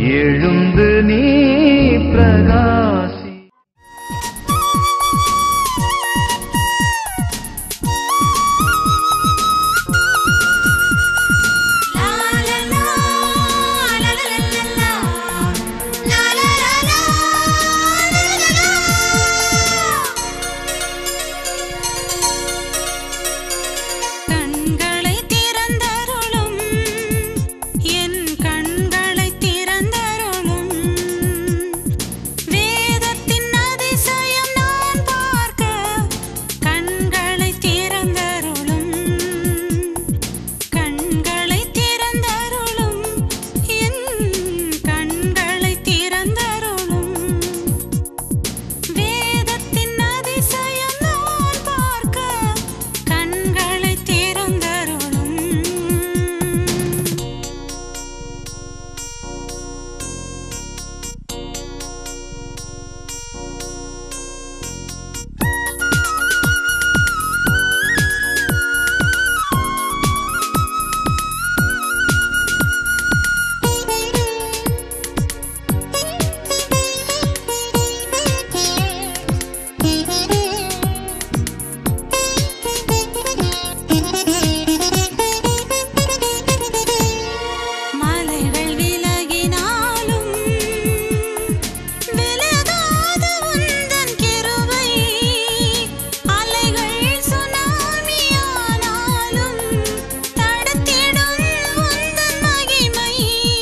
எழுந்து நீ பிரகாசி La la la la la la la la la la la la la la கண்களை திறந்தருளும் என் கண்களை திறந்தருளும் வேதத்தின் அதிசயம் நான் பார்க்க கண்களை திறந்தருளும் கண்களை திறந்தருளும் என் கண்களை திறந்தருளும் வேதத்தின் அதிசயம் நான் பார்க்க கண்களை திறந்தருளும் மலைகள் விலகினாலும் விலகாத உந்தன் கிருபை அலைகள் சுனாமியானாலும் தடுத்திடும் உந்தன் மகிமை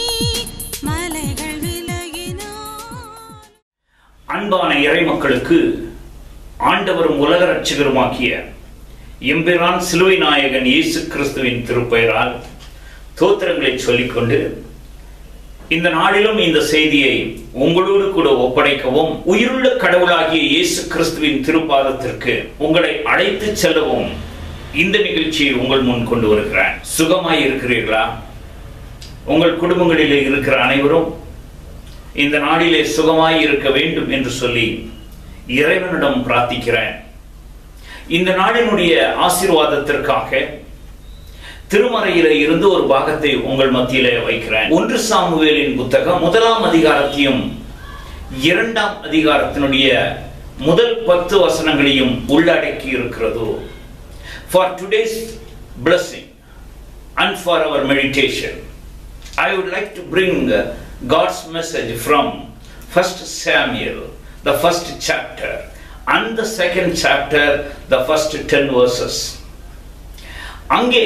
மலைகள் விலகினால் அன்பான இறைமக்களுக்கு ஆண்டவரும் உலக ரட்சகருமாக்கிய எம்பிரான் சிலுவை நாயகன் இயேசு கிறிஸ்துவின் திருப்பெயரால் தோத்திரங்களை சொல்லிக்கொண்டு இந்த நாளிலும் இந்த செய்தியை உங்களோடு கூட ஒப்படைக்கவும் உயிருள்ள கடவுளாகிய இயேசு கிறிஸ்துவின் திருப்பாதத்திற்கு உங்களை அழைத்து செல்லவும் இந்த நிகழ்ச்சியை உங்கள் முன் கொண்டு வருகிறேன் சுகமாய் இருக்கிறீர்களா உங்கள் குடும்பங்களிலே இருக்கிற அனைவரும் இந்த நாளிலே சுகமாய் இருக்க வேண்டும் என்று சொல்லி இறைவனிடம் பிரார்த்திக்கிறேன் இந்த நாளினுடைய ஆசீர்வாதத்திற்காக திருமறையிலே இருந்து ஒரு பாகத்தை உங்கள் மத்தியிலே வைக்கிறேன் ஒன்று சாமுவேலின் புத்தகம் முதலாம் அதிகாரத்தையும் இரண்டாம் அதிகாரத்தினுடைய முதல் பத்து வசனங்களையும் உள்ளடக்கி இருக்கிறது for today's blessing and for our meditation I would like to bring uh, God's message from First Samuel, the first chapter, and the second chapter, the first ten verses. அங்கே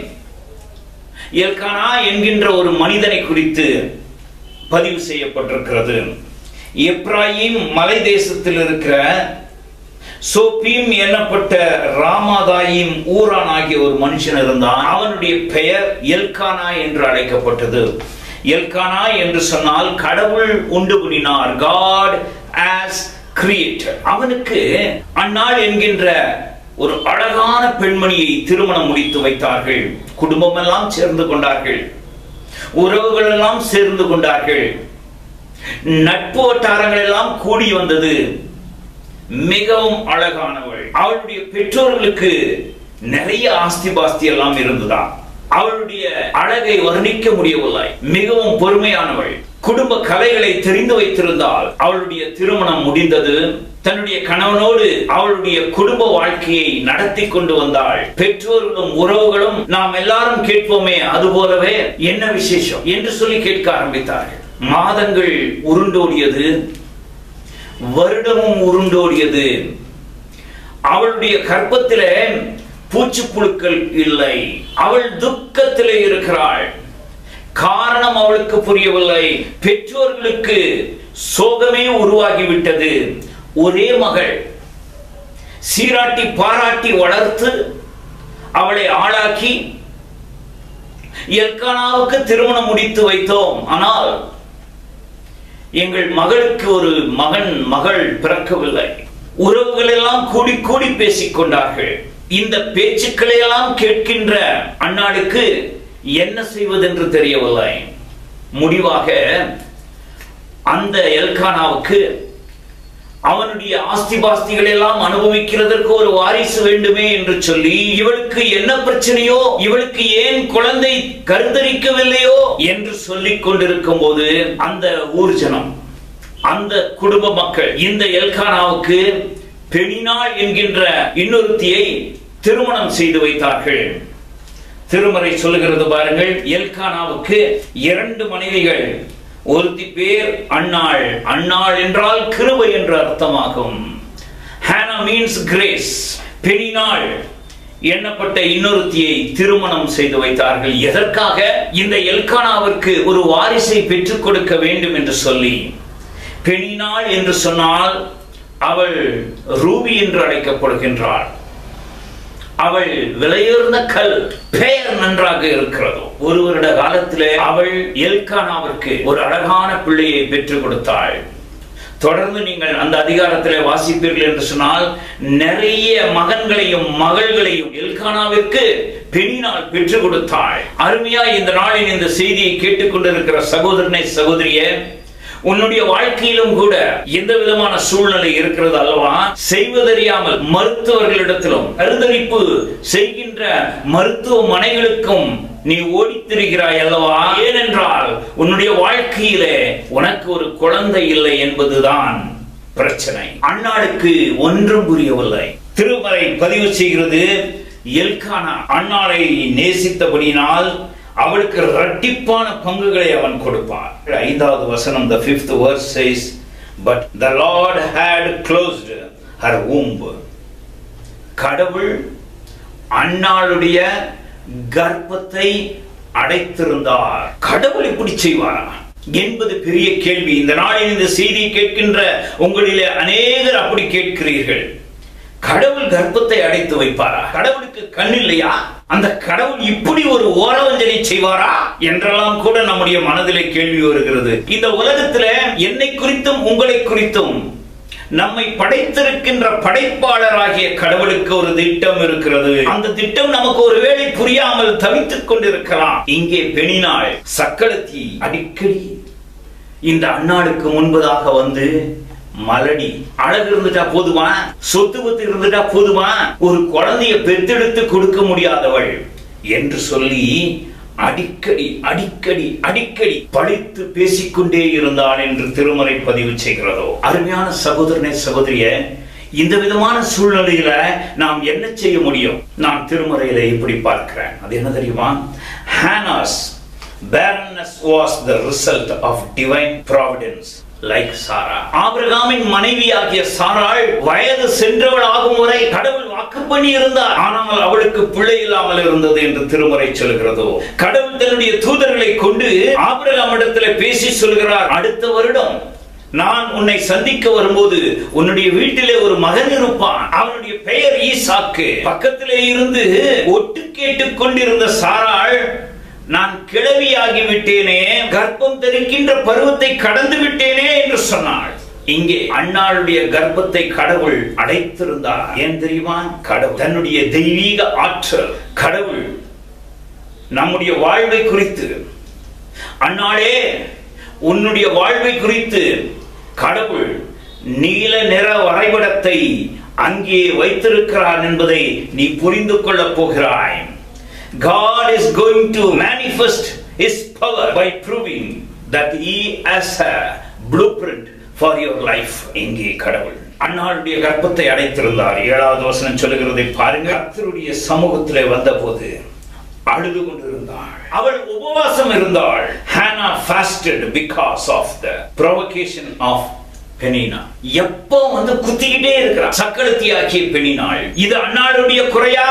எல்கானா என்கின்ற ஒரு மனிதனை குறித்து பதிவு செய்யப்பட்டிருக்கிறது எப்ராயிம் மலை தேசத்தில் இருக்கிற சோப்பீம் எண்ணப்பட்ட ராமாதாயிம் ஊரான் ஆகிய ஒரு மனுஷன் இருந்தான் அவனுடைய பெயர் எல்கானா என்று அழைக்கப்பட்டது எல்கானா என்று சொன்னால் கடவுள் உண்டு பண்ணினார் காட் ஆஸ் கிரியேட்டர் அவனுக்கு அந்நாள் என்கின்ற ஒரு அழகான பெண்மணியை திருமணம் முடித்து வைத்தார்கள் குடும்பம் எல்லாம் சேர்ந்து கொண்டார்கள் உறவுகள் எல்லாம் சேர்ந்து கொண்டார்கள் நட்பு வட்டாரங்கள் எல்லாம் கூடி வந்தது மிகவும் அழகானவள் அவளுடைய பெற்றோர்களுக்கு நிறைய ஆஸ்தி பாஸ்தி எல்லாம் இருந்ததா அவளுடைய அழகை வர்ணிக்க முடியவில்லை மிகவும் பொறுமையானவள் குடும்ப கலைகளை தெரிந்து வைத்திருந்தால் அவளுடைய திருமணம் முடிந்தது தன்னுடைய கணவனோடு அவளுடைய குடும்ப வாழ்க்கையை நடத்தி கொண்டு வந்தாள் பெற்றோர்களும் உறவுகளும் நாம் எல்லாரும் கேட்போமே அது போலவே என்ன விசேஷம் என்று சொல்லி கேட்க ஆரம்பித்தார்கள் மாதங்கள் உருண்டோடியது வருடமும் உருண்டோடியது அவளுடைய கற்பத்திலே பூச்சிப்புழுக்கள் இல்லை அவள் துக்கத்திலே இருக்கிறாள் காரணம் அவளுக்கு புரியவில்லை பெற்றோர்களுக்கு சோகமே உருவாகிவிட்டது ஒரே மகள் சீராட்டி பாராட்டி வளர்த்து அவளை ஆளாக்கி எல்கானாவுக்கு திருமணம் முடித்து வைத்தோம் ஆனால் எங்கள் மகளுக்கு ஒரு மகன் மகள் பிறக்கவில்லை உறவுகள் எல்லாம் கூடி கூடி பேசிக் கொண்டார்கள் இந்த பேச்சுக்களை எல்லாம் கேட்கின்ற அண்ணாளுக்கு என்ன செய்வதென்று தெரியவில்லை முடிவாக அந்த எல்கானாவுக்கு அவனுடைய ஆஸ்தி பாஸ்திகள் எல்லாம் அனுபவிக்கிறதற்கு ஒரு வாரிசு வேண்டுமே என்று சொல்லி இவளுக்கு என்ன பிரச்சனையோ இவளுக்கு ஏன் குழந்தை கருத்தரிக்கவில்லையோ என்று சொல்லிக் கொண்டிருக்கும் போது அந்த ஊர் ஜனம் அந்த குடும்ப மக்கள் இந்த எல்கானாவுக்கு பெணினாள் என்கின்ற இன்னொருத்தியை திருமணம் செய்து வைத்தார்கள் திருமறை சொல்லுகிறது பாருங்கள் எல்கானாவுக்கு இரண்டு மனைவிகள் ஒருத்தி பேர் அன்னாள் அன்னாள் என்றால் கிருபை என்று அர்த்தமாகும் ஹானா மீன்ஸ் கிரேஸ் பெணினாள் எண்ணப்பட்ட இன்னொருத்தியை திருமணம் செய்து வைத்தார்கள் எதற்காக இந்த எல்கானாவிற்கு ஒரு வாரிசை பெற்றுக் கொடுக்க வேண்டும் என்று சொல்லி பெணினாள் என்று சொன்னால் அவள் ரூபி என்று அழைக்கப்படுகின்றாள் அவள் விலையுயர்ந்த கல் பெயர் நன்றாக இருக்கிறதோ ஒரு வருட காலத்திலே அவள் எல்கானாவிற்கு ஒரு அழகான பிள்ளையை பெற்றுக் கொடுத்தாள் தொடர்ந்து நீங்கள் அந்த அதிகாரத்திலே வாசிப்பீர்கள் என்று சொன்னால் நிறைய மகன்களையும் மகள்களையும் எல்கானாவிற்கு பெண்ணினால் பெற்றுக் கொடுத்தாள் அருமையா இந்த நாளின் இந்த செய்தியை கேட்டுக்கொண்டிருக்கிற சகோதரனை சகோதரியே உன்னுடைய வாழ்க்கையிலும் கூட எந்த விதமான சூழ்நிலை இருக்கிறது அல்லவா செய்வதறியாமல் மருத்துவர்களிடத்திலும் கருதரிப்பு செய்கின்ற மருத்துவமனைகளுக்கும் நீ ஓடித் திரிகிறாய் அல்லவா ஏனென்றால் உன்னுடைய வாழ்க்கையிலே உனக்கு ஒரு குழந்தை இல்லை என்பதுதான் பிரச்சனை அன்னாளுக்கு ஒன்றும் புரியவில்லை திருமறை பதிவு செய்கிறது எல்கானா அன்னாளை நேசித்தபடியினால் அவளுக்கு இரட்டிப்பான பங்குகளை அவன் கொடுப்பான் ஐந்தாவது வசனம் the fifth verse says but the lord had closed her womb கடவுள் அன்னாளுடைய கர்ப்பத்தை அடைத்திருந்தார் கடவுள் இப்படி செய்வாரா என்பது பெரிய கேள்வி இந்த நாளில் இந்த செய்தியை கேட்கின்ற உங்களிலே அநேகர் அப்படி கேட்கிறீர்கள் கடவுள் கர்ப்பத்தை அடைத்து வைப்பாரா கடவுளுக்கு கண் இல்லையா அந்த கடவுள் இப்படி ஒரு ஓரவஞ்சனை செய்வாரா என்றெல்லாம் கூட நம்முடைய மனதிலே கேள்வி வருகிறது இந்த உலகத்துல என்னை குறித்தும் உங்களை குறித்தும் நம்மை படைத்திருக்கின்ற படைப்பாளராகிய கடவுளுக்கு ஒரு திட்டம் இருக்கிறது அந்த திட்டம் நமக்கு ஒருவேளை புரியாமல் தவித்துக் கொண்டிருக்கலாம் இங்கே பெணினாள் சக்களத்தி அடிக்கடி இந்த அன்னாளுக்கு முன்பதாக வந்து மலடி அழகு இருந்துட்டா போதுமா சொத்து பத்து இருந்துட்டா போதுமா ஒரு குழந்தைய பெத்தெடுத்து கொடுக்க முடியாதவள் என்று சொல்லி அடிக்கடி அடிக்கடி அடிக்கடி பழித்து பேசிக்கொண்டே இருந்தான் என்று திருமறை பதிவு செய்கிறதோ அருமையான சகோதரனே சகோதரிய இந்த விதமான சூழ்நிலையில நாம் என்ன செய்ய முடியும் நான் திருமறையில இப்படி பார்க்கிறேன் அது என்ன தெரியுமா ஹானாஸ் barrenness was the result of divine providence like சாரா ஆபிரகாமின் மனைவியாகிய சாராள் வயது சென்றவள் ஆகும் வரை கடவுள் வாக்கு பண்ணி இருந்தார் ஆனால் அவளுக்கு பிள்ளை இல்லாமல் இருந்தது என்று திருமறை சொல்கிறதோ கடவுள் தன்னுடைய தூதர்களை கொண்டு ஆபிரகாமிடத்தில் பேசி சொல்கிறார் அடுத்த வருடம் நான் உன்னை சந்திக்க வரும்போது உன்னுடைய வீட்டிலே ஒரு மகன் இருப்பான் அவனுடைய பெயர் ஈசாக்கு பக்கத்திலே இருந்து ஒட்டு கேட்டுக் கொண்டிருந்த சாராள் நான் கிழவியாகி விட்டேனே கர்ப்பம் தரிக்கின்ற பருவத்தை கடந்து விட்டேனே என்று சொன்னாள் இங்கே அன்னாளுடைய கர்ப்பத்தை கடவுள் அடைத்திருந்தார் ஏன் தெரியுமா கடவுள் தன்னுடைய தெய்வீக ஆற்றல் கடவுள் நம்முடைய வாழ்வை குறித்து அன்னாளே உன்னுடைய வாழ்வை குறித்து கடவுள் நீல நிற வரைபடத்தை அங்கே வைத்திருக்கிறார் என்பதை நீ புரிந்து கொள்ளப் போகிறாய் God is going to manifest His power by proving that He has a blueprint for your life. இங்கே கடவுள் அன்னாளுடைய கர்ப்பத்தை அடைத்திருந்தார் ஏழாவது வசனம் சொல்லுகிறதை பாருங்க கர்த்தருடைய சமூகத்திலே வந்தபோது அழுது கொண்டிருந்தாள் அவள் உபவாசம் இருந்தாள் Hannah fasted because of the provocation of Peninnah எப்போ வந்து குத்திக்கிட்டே இருக்கிறார் சக்களத்தி ஆக்கிய பெண்ணினாள் இது அன்னாளுடைய குறையா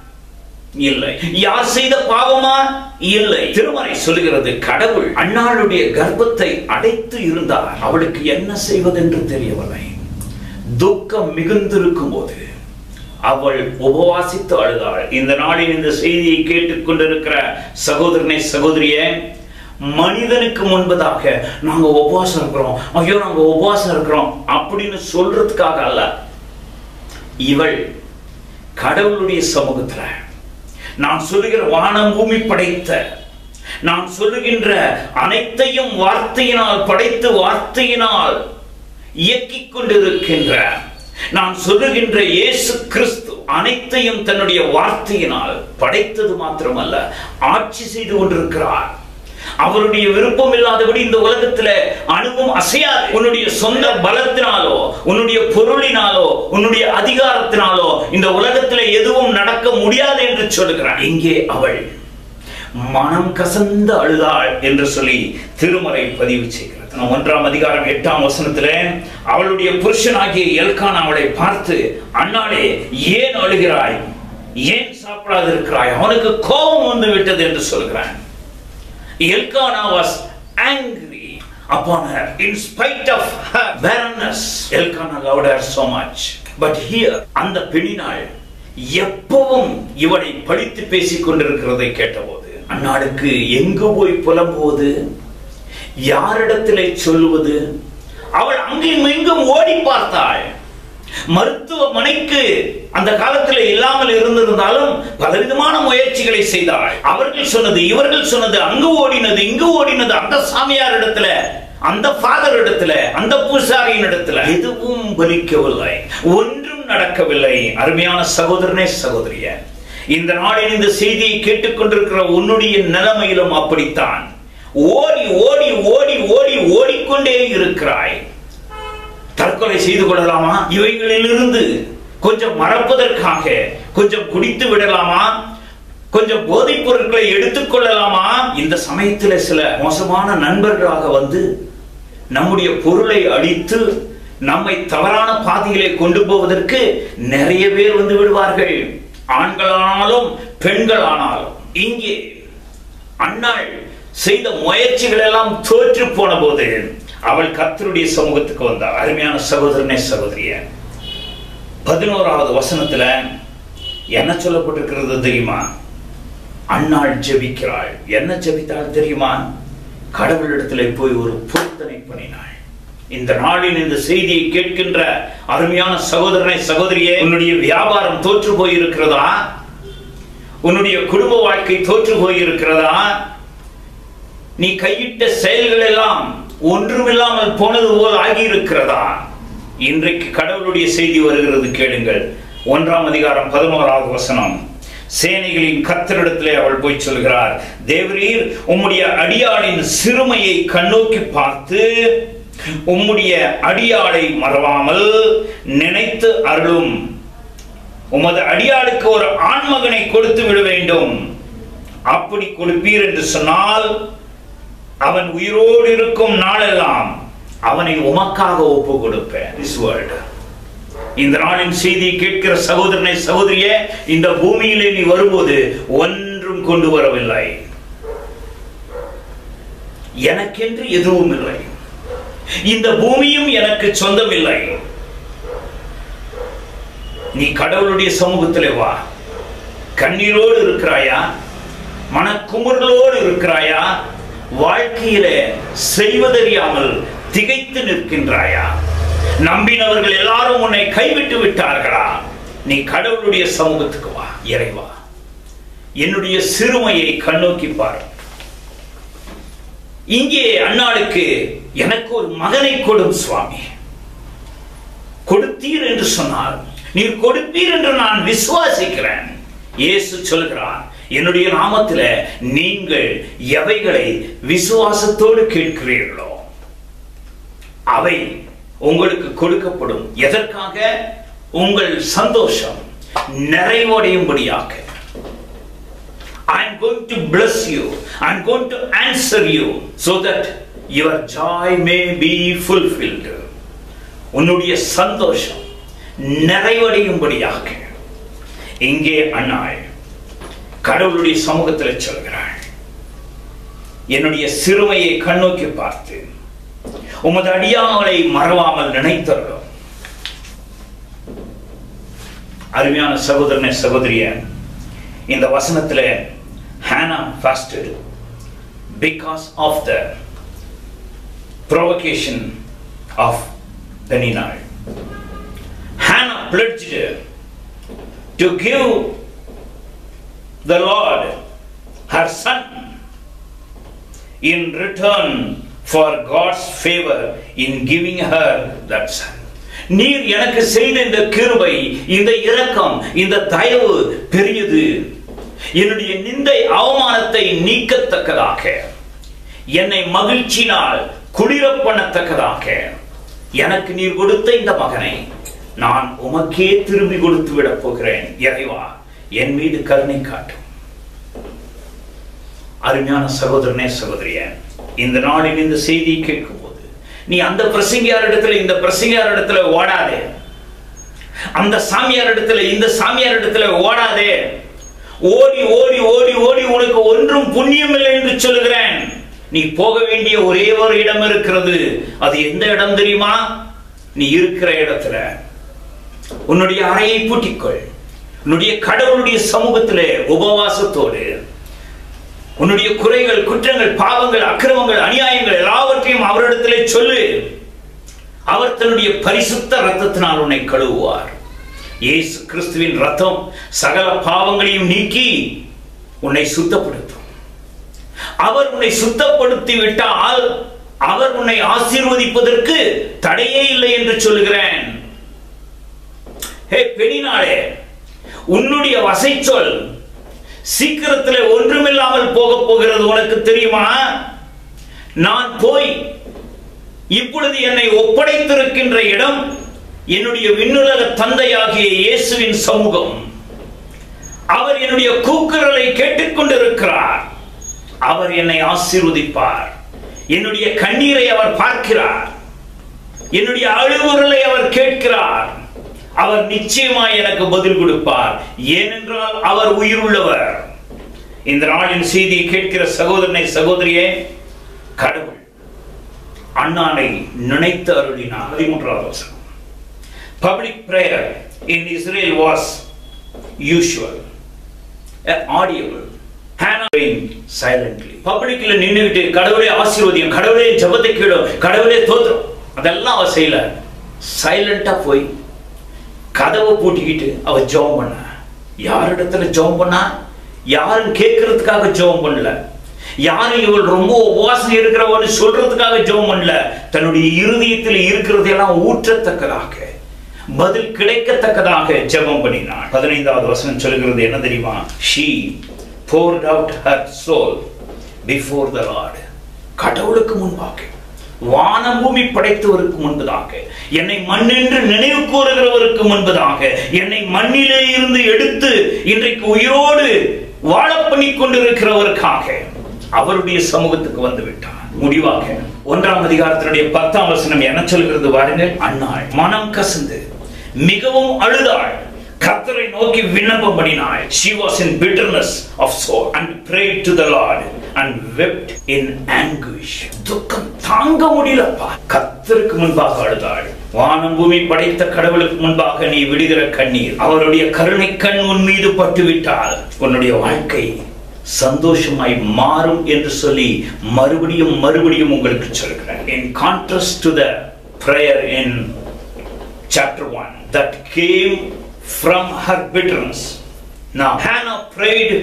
இல்லை யார் செய்த பாவமா இல்லை திருமறை சொல்லுகிறது கடவுள் அன்னாளுடைய கர்ப்பத்தை அடைத்து இருந்தார் அவளுக்கு என்ன செய்வதென்று தெரியவில்லை துக்கம் மிகுந்திருக்கும் போது அவள் உபவாசித்து அழுதாள் இந்த நாளில் இந்த செய்தியை கேட்டுக்கொண்டிருக்கிற சகோதரனை சகோதரியே மனிதனுக்கு முன்பதாக நாங்க உபவாசம் இருக்கிறோம் ஐயோ நாங்க உபவாசம் இருக்கிறோம் அப்படின்னு சொல்றதுக்காக அல்ல இவள் கடவுளுடைய சமூகத்துல நான் சொல்லுகிற வானம் பூமி படைத்த நான் சொல்லுகின்ற அனைத்தையும் வார்த்தையினால் படைத்து வார்த்தையினால் இயக்கிக் கொண்டிருக்கின்ற நான் சொல்லுகின்ற இயேசு கிறிஸ்து அனைத்தையும் தன்னுடைய வார்த்தையினால் படைத்தது மாத்திரமல்ல ஆட்சி செய்து கொண்டிருக்கிறார் அவருடைய விருப்பம் இல்லாதபடி இந்த உலகத்துல அணுவும் அசையாது உன்னுடைய சொந்த பலத்தினாலோ உன்னுடைய பொருளினாலோ உன்னுடைய அதிகாரத்தினாலோ இந்த உலகத்துல எதுவும் நடக்க முடியாது என்று சொல்லுகிறார் இங்கே அவள் மனம் கசந்து அழுதாள் என்று சொல்லி திருமறை பதிவு செய்கிறது நாம் ஒன்றாம் அதிகாரம் எட்டாம் வசனத்துல அவளுடைய புருஷனாகிய எல்கான் அவளை பார்த்து அண்ணாளே ஏன் அழுகிறாய் ஏன் சாப்பிடாது இருக்கிறாய் அவனுக்கு கோபம் வந்து விட்டது என்று சொல்கிறான் Elkanah was angry upon her in spite of her barrenness. Elkanah loved her so much. But here, அந்த பெண்ணினாள் எப்பவும் இவனை படித்து பேசிக் கொண்டிருக்கிறதை கேட்டபோது அந்நாளுக்கு எங்கு போய் புலம்புவது யாரிடத்திலே சொல்லுவது அவள் அங்கும் இங்கும் ஓடி பார்த்தாள் மருத்துவமனைக்கு அந்த காலத்தில் இல்லாமல் இருந்திருந்தாலும் பலவிதமான முயற்சிகளை செய்தாள் அவர்கள் சொன்னது இவர்கள் சொன்னது அங்கு ஓடினது இங்கு ஓடினது அந்த சாமியார் இடத்துல அந்த ஃபாதர் இடத்துல அந்த பூசாரியின் இடத்துல எதுவும் பலிக்கவில்லை ஒன்றும் நடக்கவில்லை அருமையான சகோதரனே சகோதரிய இந்த நாளில் இந்த செய்தியை கேட்டுக்கொண்டிருக்கிற உன்னுடைய நிலைமையிலும் அப்படித்தான் ஓடி ஓடி ஓடி ஓடி ஓடிக்கொண்டே இருக்கிறாய் தற்கொலை செய்து கொள்ளலாமா இவைகளிலிருந்து கொஞ்சம் மறப்பதற்காக கொஞ்சம் குடித்து விடலாமா கொஞ்சம் போதைப் பொருட்களை எடுத்துக் கொள்ளலாமா இந்த சமயத்துல சில மோசமான நண்பர்களாக வந்து நம்முடைய பொருளை அடித்து நம்மை தவறான பாதையிலே கொண்டு போவதற்கு நிறைய பேர் வந்து விடுவார்கள் ஆண்களானாலும் பெண்களானாலும் இங்கே அன்னாள் செய்த முயற்சிகள் எல்லாம் தோற்று போன போது அவள் கர்த்தருடைய சமூகத்துக்கு வந்தாள் அருமையான சகோதரனே சகோதரிய பதினோராவது வசனத்துல என்ன சொல்லப்பட்டிருக்கிறது தெரியுமா அன்னாள் ஜெபிக்கிறாள் என்ன ஜெபித்தாள் தெரியுமா கடவுளிடத்திலே போய் ஒரு பொருத்தனை பண்ணினாள் இந்த நாளின் இந்த செய்தியை கேட்கின்ற அருமையான சகோதரனை சகோதரியே உன்னுடைய வியாபாரம் தோற்று போயிருக்கிறதா உன்னுடைய குடும்ப வாழ்க்கை தோற்று போயிருக்கிறதா நீ கையிட்ட செயல்கள் எல்லாம் ஒன்றுமில்லாமல் போனது போல் ஆகியிருக்கிறதா இன்றைக்கு கடவுளுடைய செய்தி வருகிறது கேளுங்கள் ஒன்றாம் அதிகாரம் பதினோராவது வசனம் சேனைகளின் கத்தரிடத்திலே அவள் போய் சொல்கிறார் தேவரீர் உம்முடைய அடியாளின் சிறுமையை கண்ணோக்கி பார்த்து உம்முடைய அடியாளை மறவாமல் நினைத்து அருளும் உமது அடியாளுக்கு ஒரு ஆண்மகனை கொடுத்து விட வேண்டும் அப்படி கொடுப்பீர் என்று சொன்னால் அவன் உயிரோடு இருக்கும் நாளெல்லாம் அவனை உமக்காக ஒப்பு கொடுப்பேன் This word. இந்த நாளின் செய்தியை கேட்கிற சகோதரனை சகோதரியே இந்த பூமியிலே நீ வரும்போது ஒன்றும் கொண்டு வரவில்லை எனக்கென்று எதுவும் இல்லை இந்த பூமியும் எனக்கு சொந்தமில்லை நீ கடவுளுடைய சமூகத்திலே வா கண்ணீரோடு இருக்கிறாயா மனக்குமுறலோடு இருக்கிறாயா வாழ்க்கையிலே செய்வதறியாமல் திகைத்து நிற்கின்றாயா நம்பினவர்கள் எல்லாரும் உன்னை கைவிட்டு விட்டார்களா நீ கடவுளுடைய சமூகத்துக்கு வா இறைவா என்னுடைய சிறுமையை கண்ணோக்கி பார் இங்கே அன்னாளுக்கு எனக்கு ஒரு மகனை கொடும் சுவாமி கொடுத்தீர் என்று சொன்னார் நீர் கொடுப்பீர் என்று நான் விசுவாசிக்கிறேன் இயேசு சொல்கிறார் என்னுடைய நாமத்தில் நீங்கள் எவைகளை விசுவாசத்தோடு கேட்கிறீர்களோ அவை உங்களுக்கு கொடுக்கப்படும் எதற்காக உங்கள் சந்தோஷம் நிறைவடையும்படியாக I'm going to bless you. I'm going to answer you so that your joy may be fulfilled. உன்னுடைய சந்தோஷம் நிறைவடையும்படியாக இங்கே அண்ணாள் கடவுளுடைய சமூகத்தில் சொல்கிறாள் என்னுடைய சிறுமையை கண்ணோக்கி பார்த்து உமது அடியாமலை மறவாமல் நினைத்தருளும் அருமையான சகோதரனே சகோதரிய இந்த வசனத்தில் Hannah fasted because of the provocation of Peninal. Hannah pledged to give the Lord her son in return for God's favor in giving her that son. நீர் எனக்கு செய்த இந்த கிருபை இந்த இரக்கம் இந்த தயவு பெரியது என்னுடைய நிந்தை அவமானத்தை நீக்கத்தக்கதாக என்னை மகிழ்ச்சினால் குளிர பண்ணத்தக்கதாக எனக்கு நீர் கொடுத்த இந்த மகனை நான் உமக்கே திரும்பி கொடுத்து விடப் போகிறேன் இறைவா என் மீது கருணை காட்டும் அருமையான சகோதரனே சகோதரிய இந்த நாளில் இந்த செய்தியை கேட்கும்போது நீ அந்த பிரசங்கியார் இடத்துல இந்த பிரசங்கியார் இடத்துல ஓடாதே அந்த சாமியார் இடத்துல இந்த சாமியார் இடத்துல ஓடாதே ஓடி ஓடி ஓடி ஓடி உனக்கு ஒன்றும் புண்ணியம் இல்லை என்று சொல்லுகிறேன் நீ போக வேண்டிய ஒரே ஒரு இடம் இருக்கிறது அது எந்த இடம் தெரியுமா நீ இருக்கிற இடத்துல உன்னுடைய அறையை பூட்டிக்கொள் உன்னுடைய கடவுளுடைய சமூகத்திலே உபவாசத்தோடு உன்னுடைய குறைகள் குற்றங்கள் பாவங்கள் அக்கிரமங்கள் அநியாயங்கள் எல்லாவற்றையும் அவரிடத்திலே சொல்லு அவர் தன்னுடைய பரிசுத்த ரத்தத்தினால் உன்னை கழுவுவார் இயேசு கிறிஸ்துவின் ரத்தம் சகல பாவங்களையும் நீக்கி உன்னை சுத்தப்படுத்தும் அவர் உன்னை சுத்தப்படுத்தி விட்டால் அவர் உன்னை ஆசீர்வதிப்பதற்கு தடையே இல்லை என்று சொல்லுகிறேன் ஹே பெணினாளே உன்னுடைய வசைச்சொல் சீக்கிரத்தில் ஒன்றுமில்லாமல் போக போகிறது உனக்கு தெரியுமா நான் போய் இப்பொழுது என்னை ஒப்படைத்திருக்கின்ற இடம் என்னுடைய விண்ணுலக தந்தையாகிய இயேசுவின் சமூகம் அவர் என்னுடைய கூக்குரலை கேட்டுக்கொண்டிருக்கிறார் அவர் என்னை ஆசீர்வதிப்பார் என்னுடைய கண்ணீரை அவர் பார்க்கிறார் என்னுடைய அழுகுரலை அவர் கேட்கிறார் அவர் நிச்சயமாய் எனக்கு பதில் கொடுப்பார் ஏனென்றால் அவர் உயிருள்ளவர் இந்த நாளின் செய்தியை கேட்கிற சகோதரனை சகோதரியே கடவுள் அண்ணானை நினைத்து அருளினார் பதிமூன்றாவது வசனம் public prayer in Israel was usual audible silently பப்ளிக்ல நின்னுகிட்டு கடவுளே ஆசீர்வதியும் கடவுளே ஜபத்தை கீழும் கடவுளே தோத்திரம் அதெல்லாம் அவ செய்யல சைலண்டா போய் கதவை பூட்டிக்கிட்டு அவ ஜெபம் பண்ண யாரிடத்துல ஜெபம் பண்ணா யாரும் கேட்கறதுக்காக ஜெபம் பண்ணல யாரும் இவள் ரொம்ப உபவாசம் இருக்கிறவன்னு சொல்றதுக்காக ஜெபம் பண்ணல தன்னுடைய இருதயத்தில் இருக்கிறதையெல்லாம் ஊற்றத்தக்கதாக பதில் கிடைக்கத்தக்கதாக ஜெபம் பண்ணினான் பதினைந்தாவது வசனம் சொல்கிறது என்ன தெரியுமா she poured out her soul before the Lord கடவுளுக்கு முன்பாக வானம் பூமி படைத்தவருக்கு முன்பதாக என்னை மண்ணென்று நினைவு கூறுகிறவருக்கு முன்பதாக என்னை மண்ணிலே இருந்து எடுத்து இன்றைக்கு உயிரோடு வாழ பண்ணி கொண்டிருக்கிறவருக்காக அவருடைய சமூகத்துக்கு வந்து விட்டார் முடிவாக ஒன்றாம் அதிகாரத்தினுடைய பத்தாம் வசனம் என்ன சொல்கிறது பாருங்கள் அன்னாள் மனம் கசந்து மிகவும் அழுதாள் கர்த்தரை நோக்கி விண்ணப்பம் பண்ணினாள் she was in bitterness of soul and prayed to the lord and wept in anguish துக்கம் தாங்க முடியலப்பா கர்த்தருக்கு முன்பாக அழுதாள் வானம் பூமி படைத்த கடவுளுக்கு முன்பாக நீ விடுகிற கண்ணீர் அவருடைய கருணை கண் உன் மீது பட்டுவிட்டால் உன்னுடைய வாழ்க்கை சந்தோஷமாய் மாறும் என்று சொல்லி மறுபடியும் மறுபடியும் உங்களுக்கு சொல்கிறேன் in contrast to the prayer in chapter 1 that came from her bitterness. Now, Hannah prayed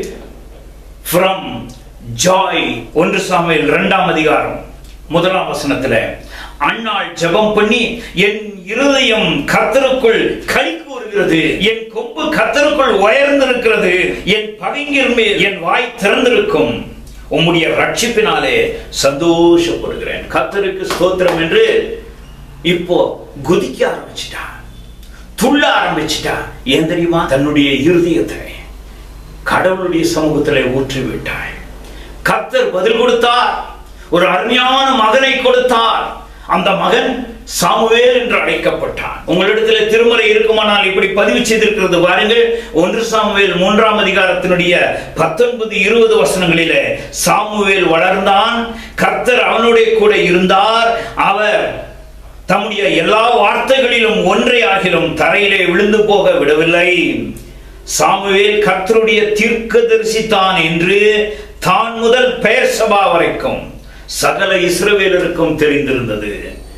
from joy. ஒன்று சாமுவேல் இரண்டாம் அதிகாரம் முதலாம் வசனத்துல அன்னாள் ஜெபம் பண்ணி என் இருதயம் கர்த்தருக்குள் களி கூறுகிறது என் கொம்பு கர்த்தருக்குள் உயர்ந்திருக்கிறது என் பகைஞர் மேல் என் வாய் திறந்திருக்கும் உம்முடைய ரட்சிப்பினாலே சந்தோஷப்படுகிறேன் கர்த்தருக்கு ஸ்தோத்திரம் என்று இப்போ குதிக்க ஆரம்பிச்சிட்டா துள்ள ஆரம்பிச்சிட்டா ஏன் தெரியுமா தன்னுடைய இருதயத்தை கடவுளுடைய சமூகத்திலே ஊற்றி விட்டாள் கர்த்தர் பதில் கொடுத்தார் ஒரு அருமையான மகனை கொடுத்தார் அந்த மகன் சாமுவேல் என்று அழைக்கப்பட்டான் உங்களிடத்தில் திருமறை இருக்குமானால் இப்படி பதிவு செய்திருக்கிறது பாருங்கள் ஒன்று சாமுவேல் மூன்றாம் அதிகாரத்தினுடைய பத்தொன்பது இருபது வசனங்களிலே சாமுவேல் வளர்ந்தான் கர்த்தர் அவனுடைய கூட இருந்தார் அவர் தம்முடைய எல்லா வார்த்தைகளிலும் ஒன்றை ஆகிலும் தரையிலே விழுந்து போக விடவில்லை சாமுவேல் கர்த்தருடைய தீர்க்கதரிசித்தான் என்று தான் முதல் பெயர் சபா வரைக்கும் சகல இஸ்ரவேலருக்கும் தெரிந்திருந்தது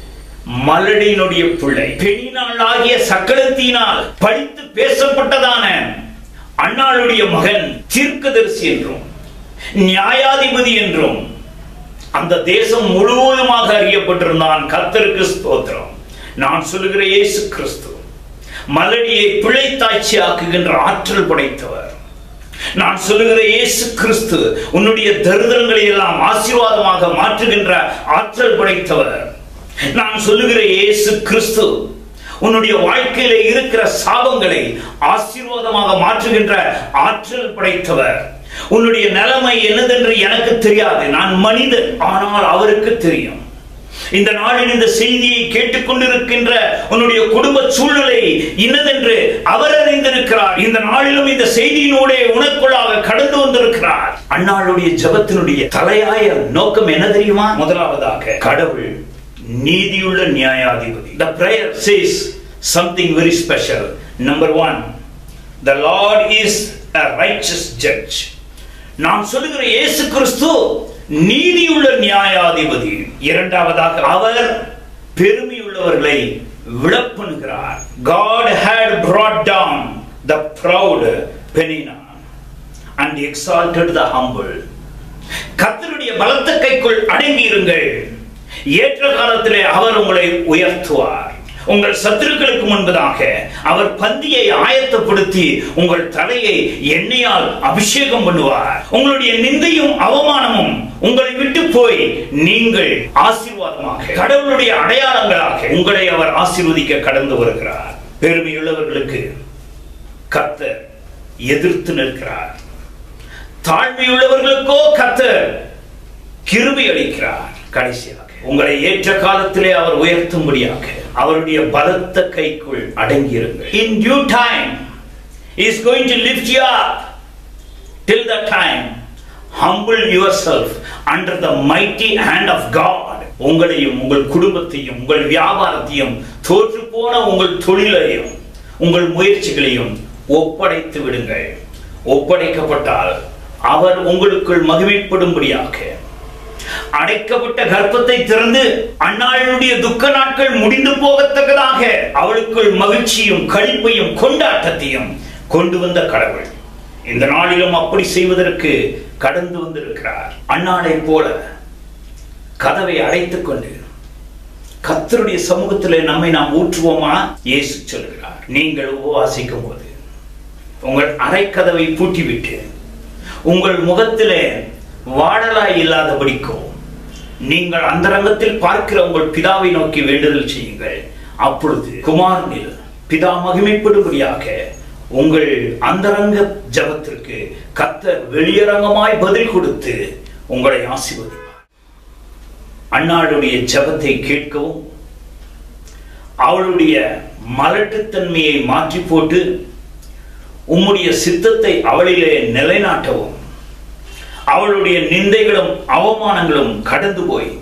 மலடியினுடைய பிள்ளை பெண்ணினால் ஆகிய சக்கரத்தினால் படித்து பேசப்பட்டதான அண்ணாளுடைய மகன் தீர்க்கதரிசி என்றும் நியாயாதிபதி என்றும் அந்த தேசம் முழுவதுமாக அடிக்கப்பட்டிருந்தான் கர்த்தருக்கு ஸ்தோத்திரம் நான் சொல்லுகிற இயேசு கிறிஸ்து மலடியை பிழைத்தாய்ச்சி ஆக்குகின்ற ஆற்றல் படைத்தவர் நான் சொல்லுகிற இயேசு கிறிஸ்து உன்னுடைய தரித்திரங்களை எல்லாம் ஆசீர்வாதமாக மாற்றுகின்ற ஆற்றல் படைத்தவர் நான் சொல்லுகிற இயேசு கிறிஸ்து உன்னுடைய வாழ்க்கையில இருக்கிற சாபங்களை ஆசீர்வாதமாக மாற்றுகின்ற ஆற்றல் படைத்தவர் உன்னுடைய நிலைமை என்னதென்று எனக்கு தெரியாது நான் மனிதன் ஆனால் அவருக்கு தெரியும் இந்த நாளில் இந்த செய்தியை கேட்டுக்கொண்டிருக்கின்ற உன்னுடைய குடும்ப சூழ்நிலை இன்னதென்று அவர் அறிந்திருக்கிறார் இந்த நாளிலும் இந்த செய்தியினூடே உனக்குள்ளாக கடந்து வந்திருக்கிறார் அன்னாளுடைய ஜபத்தினுடைய தலையாய நோக்கம் என்ன தெரியுமா முதலாவதாக கடவுள் நீதியுள்ள நியாயாதிபதி the prayer says something very special number one the lord is a righteous judge நாம் சொல்லுகிற இயேசு கிறிஸ்து நீதியுள்ள நியாயாதிபதி இரண்டாவதாக அவர் பெருமையுள்ளவர்களை விளப்பணுகிறார் God had brought down the proud Peninnah and exalted the humble கர்த்தருடைய பலத்த கைக்குள் அடங்கி இருங்கள் ஏற்ற காலத்திலே அவர் உங்களை உயர்த்துவார் உங்கள் சத்துருக்களுக்கு முன்பதாக அவர் பந்தியை ஆயத்தப்படுத்தி உங்கள் தலையை எண்ணெயால் அபிஷேகம் பண்ணுவார் உங்களுடைய நிந்தையும் அவமானமும் உங்களை விட்டு போய் நீங்கள் ஆசீர்வாதமாக கடவுளுடைய அடையாளங்களாக உங்களை அவர் ஆசீர்வதிக்க கடந்து வருகிறார் பெருமையுள்ளவர்களுக்கு கர்த்தர் எதிர்த்து நிற்கிறார் தாழ்மையுள்ளவர்களுக்கோ கர்த்தர் கிருபை அளிக்கிறார் கடைசியாக உங்களை ஏற்ற காலத்திலே அவர் உயர்த்தும்படியாக அவருடைய பலத்த கைக்குள் அடங்கியிருங்கள் in due time is going to lift you up till the time humble yourself under the mighty hand of God உங்களையும் உங்கள் குடும்பத்தையும் உங்கள் வியாபாரத்தையும் தோற்று போன உங்கள் தொழிலையும் உங்கள் முயற்சிகளையும் ஒப்படைத்து விடுங்கள் ஒப்படைக்கப்பட்டால் அவர் உங்களுக்குள் மகிமைப்படும்படியாக அடைக்கப்பட்ட கர்ப்பத்தை திறந்து அன்னாளுடைய துக்க நாட்கள் முடிந்து போகத்தக்கதாக அவளுக்குள் மகிழ்ச்சியும் களிப்பையும் கொண்டாட்டத்தையும் கொண்டு வந்த கடவுள் இந்த நாளிலும் அப்படி செய்வதற்கு கடந்து வந்திருக்கிறார் அன்னாளை போல கதவை அடைத்துக் கொண்டு கத்தருடைய சமூகத்திலே நம்மை நாம் ஊற்றுவோமா இயேசு சொல்கிறார் நீங்கள் உபவாசிக்கும் போது உங்கள் அறைக்கதவை பூட்டிவிட்டு உங்கள் முகத்திலே வாடலாய் இல்லாதபடிக்கும் நீங்கள் அந்தரங்கத்தில் பார்க்கிற உங்கள் பிதாவை நோக்கி வேண்டுதல் செய்யுங்கள் அப்பொழுது குமாரனில் பிதா மகிமைப்படும்படியாக உங்கள் அந்தரங்க ஜபத்திற்கு கத்தர் வெளியரங்கமாய் பதில் கொடுத்து உங்களை ஆசீர்வதிப்பார் அன்னாளுடைய ஜபத்தை கேட்கவும் அவளுடைய மலட்டுத்தன்மையை மாற்றி போட்டு உம்முடைய சித்தத்தை அவளிலே நிலைநாட்டவும் அவளுடைய நிந்தைகளும் அவமானங்களும் கடந்து போய்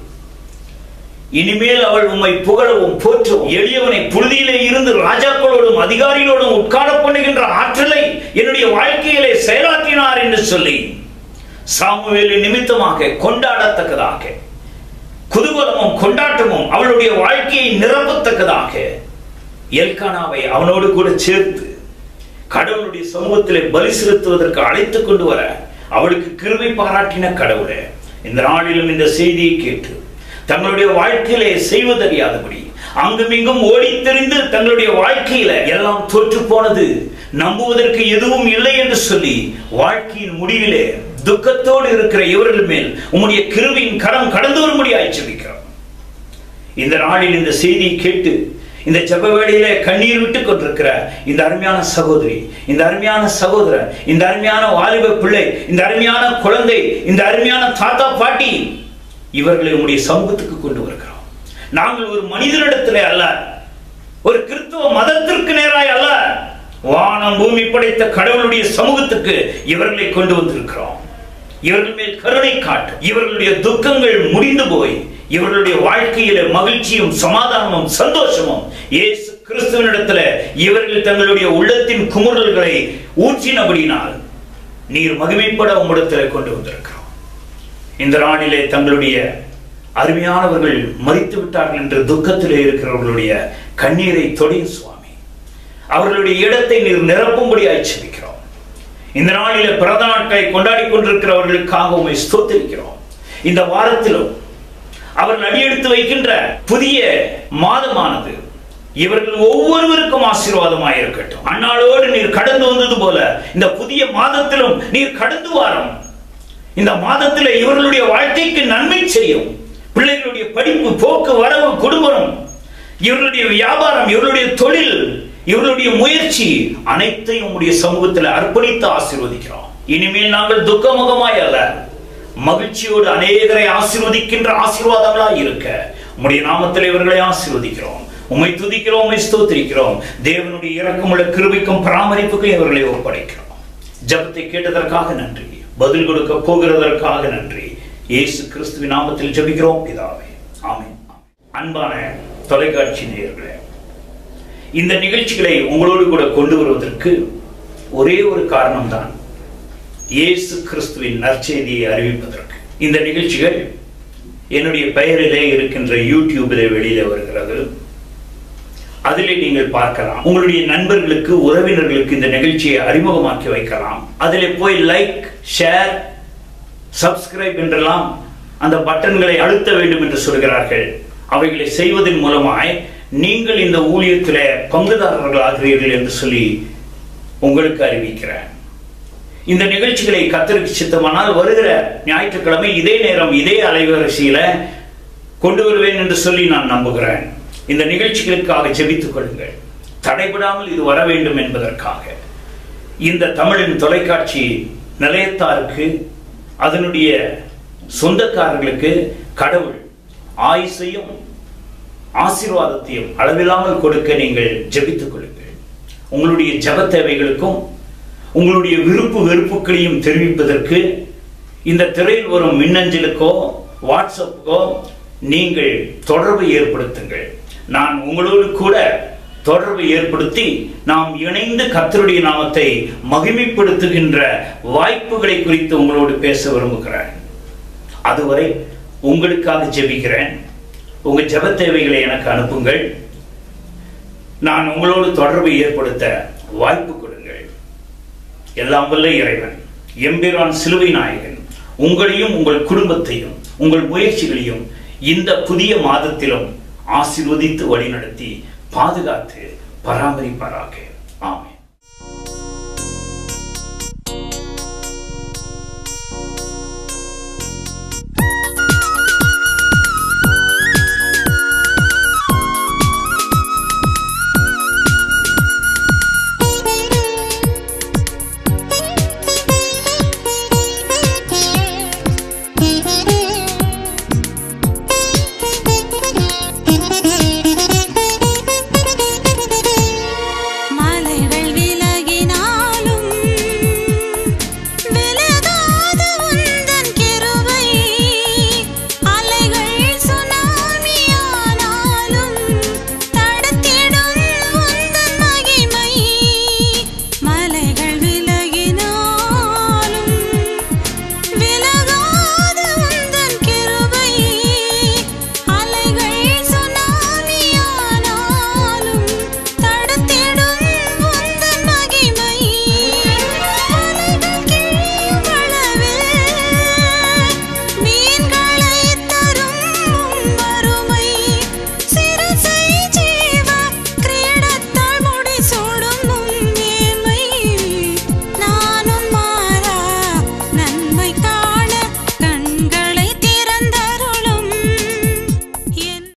இனிமேல் அவள் உம்மை புகழவும் போற்றவும் எளியவனை புழுதியிலே இருந்து ராஜாக்களோடும் அதிகாரிகளோடும் உட்கார பண்ணுகின்ற ஆற்றலை என்னுடைய வாழ்க்கையிலே செயலாற்றினார் என்று சொல்லி சாமுவேலின் நிமித்தமாக கொண்டாடத்தக்கதாக குதூகலமும் கொண்டாட்டமும் அவளுடைய வாழ்க்கையை நிரப்பத்தக்கதாக எல்கானாவை அவனோடு கூட சேர்த்து கடவுளுடைய சமூகத்திலே பலி செலுத்துவதற்கு அழைத்துக் கொண்டு வர அவளுக்கு கிருபை பாராட்டின கடவுளே இந்த நாளிலும் இந்த செய்தியை கேட்டு தங்களுடைய வாழ்க்கையிலே செய்வதறியாதபடி அங்குமிங்கும் ஓடித் திரிந்து தங்களுடைய வாழ்க்கையில எல்லாம் தோற்று போனது நம்புவதற்கு எதுவும் இல்லை என்று சொல்லி வாழ்க்கையின் முடிவிலே துக்கத்தோடு இருக்கிற இவர்கள் மேல் உம்முடைய கிருவியின் கரம் கடந்து வரும்படியாய் ஜெபிக்கிறோம் இந்த நாளில் இந்த செய்தியை கேட்டு இந்த ஜெப வேளையிலே கண்ணீர் விட்டு கொண்டிருக்கிற இந்த அருமையான சகோதரி இந்த அருமையான சகோதரன் இந்த அருமையான வாலிப பிள்ளை இந்த அருமையான குழந்தை இந்த அருமையான தாத்தா பாட்டி இவர்களை உம்முடைய சமூகத்துக்கு கொண்டு வருகிறோம் நாங்கள் ஒரு மனிதனிடத்திலே அல்ல ஒரு கிறிஸ்துவ மதத்திற்கு நேராய் அல்ல வானம் பூமி படைத்த கடவுளுடைய சமூகத்துக்கு இவர்களை கொண்டு வந்திருக்கிறோம் இவர்கள் மேல் கருணை காட்டு இவர்களுடைய துக்கங்கள் முடிந்து போய் இவர்களுடைய வாழ்க்கையில மகிழ்ச்சியும் சமாதானமும் சந்தோஷமும் இயேசு கிறிஸ்துவனிடத்துல இவர்கள் தங்களுடைய உள்ளத்தின் குமுறல்களை ஊற்றினபடினால் நீர் மகிமைப்பட உம்மிடத்துல கொண்டு வந்திருக்கிறோம் இந்த நாளிலே தங்களுடைய அருமையானவர்கள் மறித்து விட்டார்கள் என்று துக்கத்திலே இருக்கிறவர்களுடைய கண்ணீரை தொடையும் சுவாமி அவர்களுடைய இடத்தை நீர் நிரப்பும்படி ஆய்ச்சிக்கிறோம் இந்த நாளிலே பிறந்த நாட்களை கொண்டாடி கொண்டிருக்கிறவர்களுக்காக உண்மை ஸ்தோத்திரிக்கிறோம் இந்த வாரத்திலும் அவர்கள் அடியெடுத்து வைக்கின்ற புதிய மாதமானது இவர்கள் ஒவ்வொருவருக்கும் ஆசீர்வாதமாக இருக்கட்டும் அந்நாளோடு நீர் கடந்து வந்தது போல இந்த புதிய மாதத்திலும் நீர் கடந்து வாரம் இந்த மாதத்தில் இவர்களுடைய வாழ்க்கைக்கு நன்மை செய்யும் பிள்ளைகளுடைய படிப்பு போக்கு வரவு குடும்பம் இவர்களுடைய வியாபாரம் இவர்களுடைய தொழில் இவர்களுடைய முயற்சி அனைத்தையும் உம்முடைய சமூகத்தில் அர்ப்பணித்து ஆசீர்வதிக்கிறோம் இனிமேல் நாங்கள் துக்கமுகமாய் அல்ல மகிழ்ச்சியோடு அநேகரை ஆசீர்வதிக்கின்ற ஆசீர்வாதங்களாய் இருக்க உம்முடைய நாமத்தில் இவர்களை ஆசீர்வதிக்கிறோம் உம்மை துதிக்கிறோம் உம்மை ஸ்தோத்திரிக்கிறோம் தேவனுடைய இரக்கமுள்ள கிருபைக்கும் பராமரிப்புக்கும் இவர்களை ஒப்படைக்கிறோம் ஜெபத்தை கேட்டதற்காக நன்றி பதில் கொடுக்க போகிறதற்காக நன்றி இயேசு கிறிஸ்துவின் நாமத்தில் ஜெபிக்கிறோம் பிதாவே ஆமென் அன்பான தொலைக்காட்சி நேயர்களே இந்த நிகழ்ச்சிகளை உங்களோடு கூட கொண்டு வருவதற்கு ஒரே ஒரு காரணம்தான் இயேசு கிறிஸ்துவின் நற்செய்தியை அறிவிப்பதற்கு இந்த நிகழ்ச்சிகள் என்னுடைய பெயரிலே இருக்கின்ற யூடியூபிலே வெளியில வருகிறது அதிலே நீங்கள் பார்க்கலாம் உங்களுடைய நண்பர்களுக்கு உறவினர்களுக்கு இந்த நிகழ்ச்சியை அறிமுகமாக்கி வைக்கலாம் அதிலே போய் லைக் ஷேர் சப்ஸ்கிரைப் என்றெல்லாம் அந்த பட்டன்களை அழுத்த வேண்டும் என்று சொல்கிறார்கள் அவைகளை செய்வதன் மூலமாய் நீங்கள் இந்த ஊழியத்தில் பங்குதாரர்கள் ஆகிறீர்கள் என்று சொல்லி உங்களுக்கு அறிவிக்கிறேன் இந்த நிகழ்ச்சிகளை கத்தருக்கு சித்தமானால் வருகிற ஞாயிற்றுக்கிழமை இதே நேரம் இதே அலைவரிசையில கொண்டு வருவேன் என்று சொல்லி நான் நம்புகிறேன் இந்த நிகழ்ச்சிகளுக்காக ஜெபித்துக் கொள்ளுங்கள் தடைபடாமல் இது வர வேண்டும் என்பதற்காக இந்த தமிழின் தொலைக்காட்சி நிலையத்தாருக்கு அதனுடைய சொந்தக்காரர்களுக்கு கடவுள் ஆயுசையும் ஆசீர்வாதத்தையும் அளவில்லாமல் கொடுக்க நீங்கள் ஜெபித்துக் கொள்ளுங்கள் உங்களுடைய ஜெப தேவைகளுக்கும் உங்களுடைய விருப்பு வெறுப்புகளையும் தெரிவிப்பதற்கு இந்த திரையில் வரும் மின்னஞ்சலுக்கோ வாட்ஸ்அப்புக்கோ நீங்கள் தொடர்பு ஏற்படுத்துங்கள் நான் உங்களோடு கூட தொடர்பு ஏற்படுத்தி நாம் இணைந்து கர்த்தருடைய நாமத்தை மகிமைப்படுத்துகின்ற வாய்ப்புகளை குறித்து உங்களோடு பேச விரும்புகிறேன் அதுவரை உங்களுக்காக ஜெபிக்கிறேன் உங்க ஜெப தேவைகளை எனக்கு அனுப்புங்கள் நான் உங்களோடு தொடர்பை ஏற்படுத்த வாய்ப்பு கொடுங்கள் எல்லாம் வல்ல இறைவன் எம்பிரான் சிலுவை நாயகன் உங்களையும் உங்கள் குடும்பத்தையும் உங்கள் முயற்சிகளையும் இந்த புதிய மாதத்திலும் ஆசீர்வதித்து வழிநடத்தி பாதுகாத்து பராமரிப்பாராக